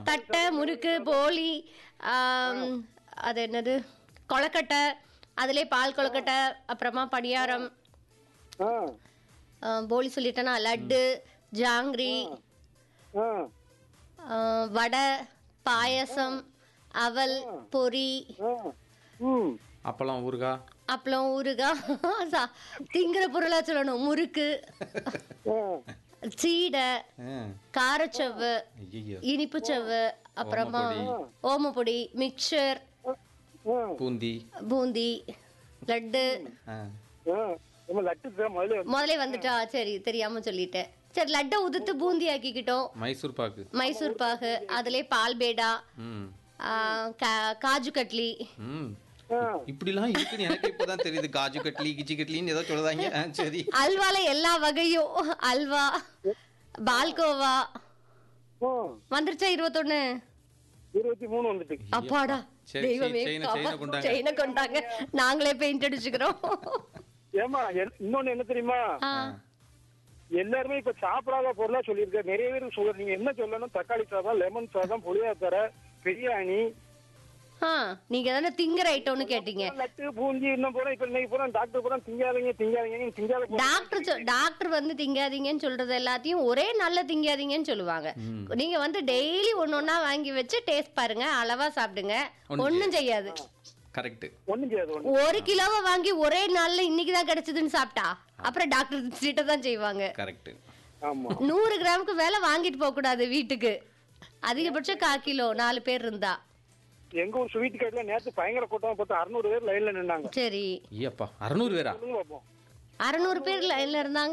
தட்டை முறுக்கு போலி ஆம், அது என்னது கொழக்கட்டை அதிலே பால் கொழுக்கட்டை அப்புறமா பணியாரம் ஆ ஆ, போலி சொல்லிட்டேனா லட்டு ஜாங்கிரி ஆ ஆ, வடை பாயசம் அவல் பொரி ஆ ம் அப்பளம் ஊறுகாய் அப்பளம் ஊறுகாய் சா- திங்கிற பொருளா சொல்லணும் முறுக்கு ஆ சீடை ஆ. காரச்சவ்வு ஐயையோ இனிப்பு சவ்வு அப்புறமா ஓமப்பொடி மிக்சர் ஆ பூந்தி பூந்தி லட்டு ஆ. ஆ நம்ம லட்டு தான் முதல்ல வந்து- முதலே வந்துட்டா சரி தெரியாம சொல்லிட்டேன் சரி லட்டை உதுத்து பூந்தி ஆக்கிக்கிட்டோம் மைசூர் பாக்கு மைசூர் பாகு அதிலே பால் பேடா ம் ஆ, கா- காஜு கட்லி ம் ஆ இப்படிலாம் இருக்குன்னு எனக்கு இப்போதான் தெரியுது காஜு கட்லி கிச்சி கட்லின்னு ஏதோ சொல்லுதாங்க ஆ, சரி அல்வால எல்லா வகையும் அல்வா பால்கோவா ஆ வந்துருச்சா இருபத்தொன்னு இருபத்தி மூணு வந்துட்டு அப்பாடா சரி, தெய்வமே செயினை- செயினை கொண்டாங்க. செயினை கொண்டாங்க நாங்களே பெயிண்ட் அடிச்சுக்கிறோம் ஏமா எல்- இன்னொன்னு என்ன தெரியுமா ஆ, எல்லாருமே இப்ப சாப்பிடாத பொருளா சொல்லியிருக்க நிறைய பேர் சொல்ற நீங்க என்ன சொல்லணும் தக்காளி சாதம் லெமன் சாதம் புளியாத்தரை பிரியாணி ஆ, நீங்க தானே திங்கிற ஐட்டம்னு கேட்டீங்க லட்டு பூந்தி இன்னும் போறோம் இப்ப இன்னைக்கு போறோம் டாக்டர் போறோம் திங்காதீங்க திங்காதீங்க நீங்க திங்காத பொருள் டாக்டர் சொ- டாக்டர் வந்து திங்காதீங்கன்னு சொல்றது எல்லாத்தையும் ஒரே நல்ல திங்காதீங்கன்னு சொல்லுவாங்க நீங்க வந்து டெய்லி ஒன்னொன்னா வாங்கி வச்சு டேஸ்ட் பாருங்க அளவா சாப்பிடுங்க ஒண்ணும் செய்யாது கரெக்ட் ஒண்ணும் செய்யாது ஒண்ணு ஒரு கிலோவை வாங்கி ஒரே நாள்ல இன்னைக்கு தான் கிடைச்சதுன்னு சாப்பிட்டா அப்புறம் டாக்டர் சீட்டை தான் செய்வாங்க கரெக்ட் ஆமா நூறு கிராமுக்கு மேல வாங்கிட்டு போக கூடாது வீட்டுக்கு அதிகபட்சம் கா கிலோ நாலு பேர் இருந்தா எங்க ஊர் ஸ்வீட் கடையில நேத்து பயங்கர கூட்டம் பார்த்து அறுநூறு பேர் லைன்ல நின்னாங்க சரி ஐயப்பா அறநூறு பேரா சொல்லுங்க பாப்போம் அறநூறு பேர் லைன்ல இருந்தாங்க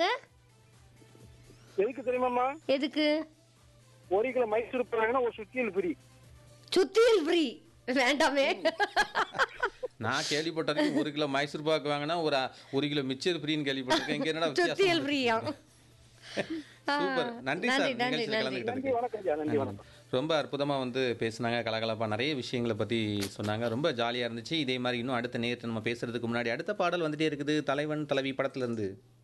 எதுக்கு தெரியுமாம்மா எதுக்கு ஒரு கிலோ மைசூர் போறாங்கன்னா ஒரு சுத்தியல் பிரி சுத்தியல் ஃப்ரீ வேண்டாமே நான் கேள்விப்பட்டதுக்கு ஒரு கிலோ மைசூர் பாக்கு வாங்கினா ஒரு ஒரு கிலோ மிச்சர் ஃப்ரீன்னு கேள்விப்பட்டிருக்கேன் இங்க என்னடா சுத்தியல் வித்தியாசம் ஃப்ரீயா சூப்பர் நன்றி சார் நன்றி, நன்றி, நிகழ்ச்சியில் நன்றி. நன்றி கலந்துக்கிட்டதுக்கு வணக்கம் ஐயா நன்றி வணக்கம் ரொம்ப அற்புதமாக வந்து பேசுனாங்க கலகலப்பாக நிறைய விஷயங்களை பற்றி சொன்னாங்க ரொம்ப ஜாலியாக இருந்துச்சு இதே மாதிரி இன்னும் அடுத்த நேரத்தை நம்ம பேசுறதுக்கு முன்னாடி அடுத்த பாடல் வந்துட்டே இருக்குது தலைவன் தலைவி படத்துல இருந்து